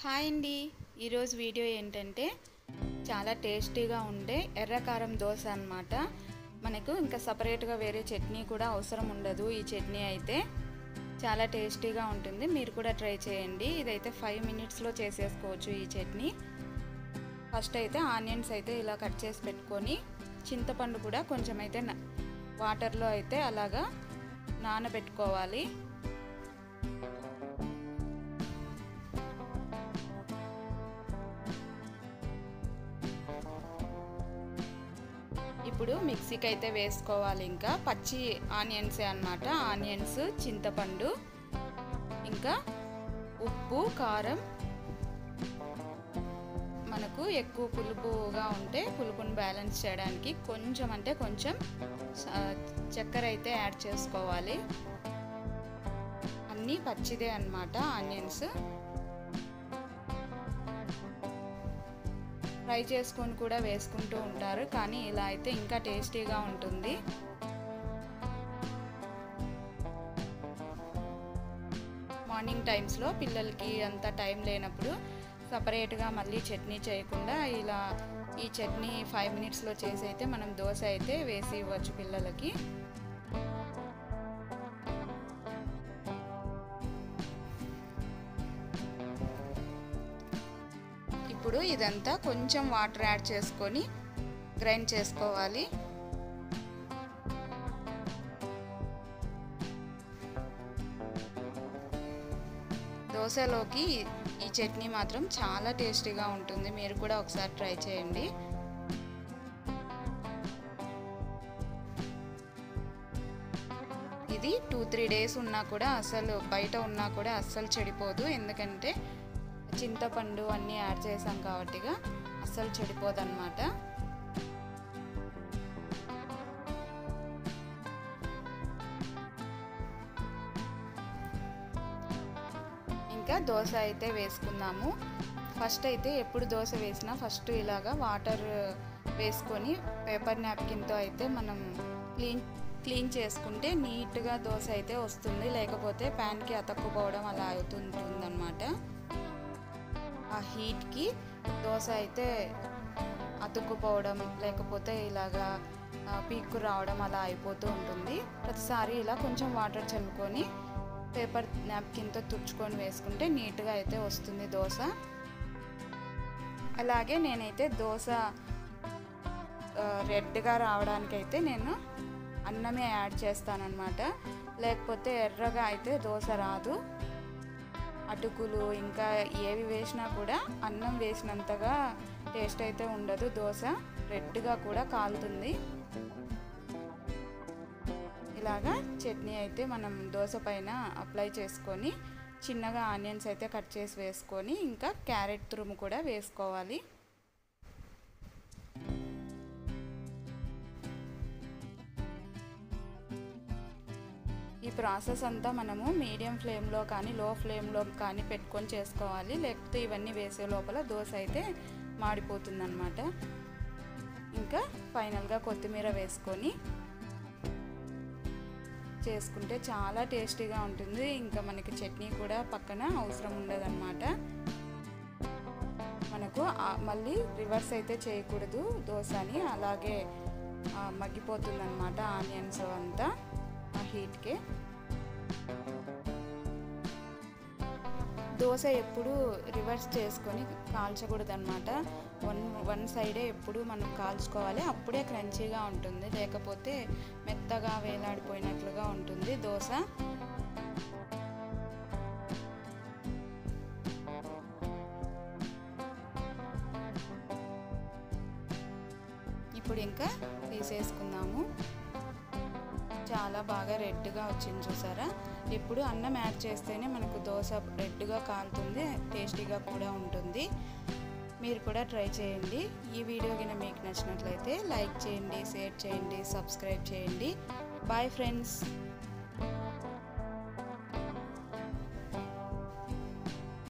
hi అండి ఈరోజు video ఏంటంటే చాలా టేస్టీగా ఉండే ఎర్రకారం దోశ అన్నమాట మనకు ఇంకా సపరేట్గా వేరే చట్నీ కూడా అవసరం ఉండదు ఈ చట్నీ అయితే చాలా టేస్టీగా ఉంటుంది మీరు కూడా ట్రై చేయండి ఇదైతే ఫైవ్ మినిట్స్లో చేసేసుకోవచ్చు ఈ చట్నీ ఫస్ట్ అయితే ఆనియన్స్ అయితే ఇలా కట్ చేసి పెట్టుకొని చింతపండు కూడా కొంచెం అయితే వాటర్లో అయితే అలాగా నానబెట్టుకోవాలి ఇప్పుడు మిక్సీకి అయితే వేసుకోవాలి ఇంకా పచ్చి ఆనియన్సే అనమాట ఆనియన్స్ చింతపండు ఇంకా ఉప్పు కారం మనకు ఎక్కువ పులుపుగా ఉంటే పులుపుని బ్యాలెన్స్ చేయడానికి కొంచెం అంటే కొంచెం చక్కెర అయితే యాడ్ చేసుకోవాలి అన్నీ పచ్చిదే అనమాట ఆనియన్స్ ఫ్రై చేసుకొని కూడా వేసుకుంటూ ఉంటారు కానీ ఇలా అయితే ఇంకా టేస్టీగా ఉంటుంది మార్నింగ్ టైమ్స్లో పిల్లలకి అంత టైం లేనప్పుడు సపరేట్గా మళ్ళీ చట్నీ చేయకుండా ఇలా ఈ చట్నీ ఫైవ్ మినిట్స్లో చేసి అయితే మనం దోశ అయితే వేసి ఇవ్వచ్చు పిల్లలకి ఇప్పుడు ఇదంతా కొంచెం వాటర్ యాడ్ చేసుకొని గ్రైండ్ చేసుకోవాలి దోశలోకి ఈ చట్నీ మాత్రం చాలా టేస్టీగా ఉంటుంది మీరు కూడా ఒకసారి ట్రై చేయండి ఇది టూ త్రీ డేస్ ఉన్నా కూడా అసలు బయట ఉన్నా కూడా అస్సలు చెడిపోదు ఎందుకంటే చింతపండు అన్నీ యాడ్ చేసాం కాబట్టిగా అస్సలు చెడిపోదు అనమాట ఇంకా దోశ అయితే వేసుకుందాము ఫస్ట్ అయితే ఎప్పుడు దోశ వేసినా ఫస్ట్ ఇలాగా వాటర్ వేసుకొని పేపర్ నాప్కిన్తో అయితే మనం క్లీన్ క్లీన్ చేసుకుంటే నీట్గా దోశ అయితే వస్తుంది లేకపోతే ప్యాన్కి అతక్కుపోవడం అలా అవుతుంటుంది అనమాట ఆ హీట్కి దోశ అయితే అతుక్కుపోవడం లేకపోతే ఇలాగా పీక్కు రావడం అలా అయిపోతూ ఉంటుంది ప్రతిసారి ఇలా కొంచెం వాటర్ చల్లుకొని పేపర్ నాప్కిన్తో తుడుచుకొని వేసుకుంటే నీట్గా అయితే వస్తుంది దోశ అలాగే నేనైతే దోశ రెడ్గా రావడానికైతే నేను అన్నమే యాడ్ చేస్తానన్నమాట లేకపోతే ఎర్రగా అయితే దోశ రాదు అటుకులు ఇంకా ఏవి వేసినా కూడా అన్నం వేసినంతగా టేస్ట్ అయితే ఉండదు దోశ రెడ్గా కూడా కాలుతుంది ఇలాగా చట్నీ అయితే మనం దోశ పైన అప్లై చేసుకొని చిన్నగా ఆనియన్స్ అయితే కట్ చేసి వేసుకొని ఇంకా క్యారెట్ తురుము కూడా వేసుకోవాలి ఈ ప్రాసెస్ అంతా మనము మీడియం ఫ్లేమ్లో కానీ లో ఫ్లేమ్లో కానీ పెట్టుకొని చేసుకోవాలి లేకపోతే ఇవన్నీ వేసే లోపల దోశ అయితే మాడిపోతుందన్నమాట ఇంకా ఫైనల్గా కొత్తిమీర వేసుకొని చేసుకుంటే చాలా టేస్టీగా ఉంటుంది ఇంకా మనకి చట్నీ కూడా పక్కన అవసరం ఉండదన్నమాట మనకు మళ్ళీ రివర్స్ అయితే చేయకూడదు దోశని అలాగే మగ్గిపోతుంది అనమాట ఆనియన్స్ అంతా ఆ హీట్కే దోశ ఎప్పుడు రివర్స్ చేసుకొని కాల్చకూడదు అనమాట వన్ వన్ సైడే ఎప్పుడు మనం కాల్చుకోవాలి అప్పుడే క్రంచీగా ఉంటుంది లేకపోతే మెత్తగా వేలాడిపోయినట్లుగా ఉంటుంది దోశ ఇప్పుడు ఇంకా తీసేసుకుందాము చాలా బాగా రెడ్గా వచ్చింది చూసారా ఇప్పుడు అన్నం యాడ్ చేస్తేనే మనకు దోశ రెడ్గా కాలుతుంది టేస్టీగా కూడా ఉంటుంది మీరు కూడా ట్రై చేయండి ఈ వీడియో కింద మీకు నచ్చినట్లయితే లైక్ చేయండి షేర్ చేయండి సబ్స్క్రైబ్ చేయండి బాయ్ ఫ్రెండ్స్